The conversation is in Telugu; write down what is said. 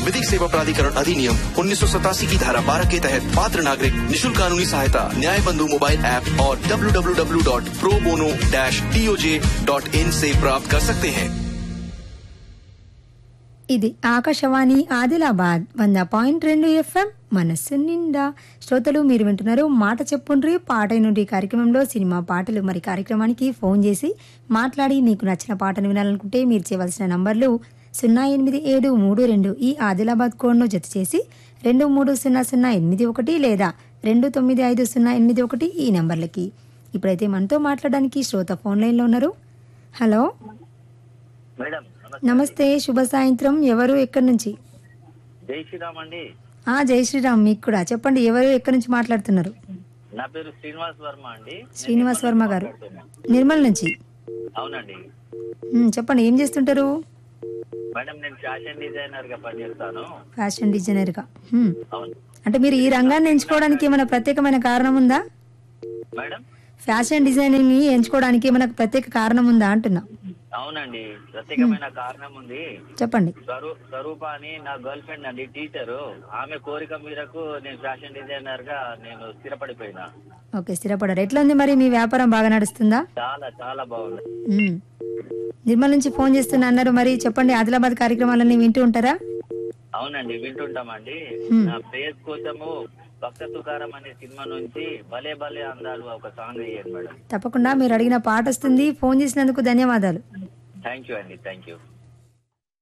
विधिक सेवा प्राधिकरण अधिनियम उन्नीस की धारा 12 के तहत पात्र नागरिक निशुल्क कानूनी सहायता न्याय बंधु मोबाइल ऐप और www.probono-toj.in से प्राप्त कर सकते हैं ఇది ఆకాశవాణి ఆదిలాబాద్ వంద పాయింట్ రెండు ఎఫ్ఎం మనస్సు నిండా శ్రోతలు మీరు వింటున్నారు మాట చెప్పుండ్రి పాట నుండి కార్యక్రమంలో సినిమా పాటలు మరి కార్యక్రమానికి ఫోన్ చేసి మాట్లాడి నీకు నచ్చిన పాటను వినాలనుకుంటే మీరు చేయవలసిన నంబర్లు సున్నా ఎనిమిది ఏడు మూడు రెండు ఈ ఆదిలాబాద్ కోడ్ను జత చేసి రెండు మూడు సున్నా సున్నా ఎనిమిది ఒకటి లేదా రెండు తొమ్మిది ఐదు సున్నా ఎనిమిది ఒకటి ఈ నెంబర్లకి ఇప్పుడైతే మనతో మాట్లాడడానికి శ్రోత ఫోన్ లైన్లో ఉన్నారు హలో మేడం నమస్తే శుభ సాయంత్రం ఎవరు ఎక్కడి నుంచి జై శ్రీరామ్ అండి ఆ జై శ్రీరామ్ మీకు కూడా చెప్పండి ఎవరు ఎక్కడి నుంచి మాట్లాడుతున్నారు నా పేరు శ్రీనివాస్ వర్మ అండి శ్రీనివాస్ వర్మ గారు నిర్మల్ నుంచి అవునండి ఉమ్, చెప్పండి ఏం చేస్తుంటారు మేడం నేను ఫ్యాషన్ డిజైనర్ గా పనిచేస్తాను ఫ్యాషన్ డిజైనర్గా ఉమ్. అవును అంటే మీరు ఈ రంగాన్ని ఎంచుకోవడానికి ఏమైనా ప్రత్యేకమైన కారణం ఉందా మేడం ఫ్యాషన్ డిజైనింగ్ ని ఎంచుకోవడానికి ఏమైనా ప్రత్యేక కారణం ఉందా అంటున్నా అవునండి ప్రత్యేకమైన కారణం ఉంది చెప్పండి స్వరూ స్వరూప అని నా గర్ల్ ఫ్రెండ్ అండి టీచరు ఆమె కోరిక మేరకు నేను ఫ్యాషన్ డిజైనర్ గా నేను స్థిరపడిపోయినా ఓకే స్థిరపడారు ఎట్లా ఉంది మరి మీ వ్యాపారం బాగా నడుస్తుందా చాలా చాలా బాగుంది ఉమ్. నిర్మల్ నుంచి ఫోన్ చేస్తున్నా అన్నారు మరి చెప్పండి ఆదిలాబాద్ కార్యక్రమాలన్నీ వింటూ ఉంటారా అవునండి వింటుంటామండి నా ప్రేయస్ కోసము భక్త తుకారం అనే సినిమా నుంచి భలే భలే అందాలు ఒక సాంగ్ వేయండి మేడం తప్పకుండా మీరు అడిగిన పాట వస్తుంది ఫోన్ చేసినందుకు ధన్యవాదాలు థ్యాంక్ యూ అండి థ్యాంక్ యూ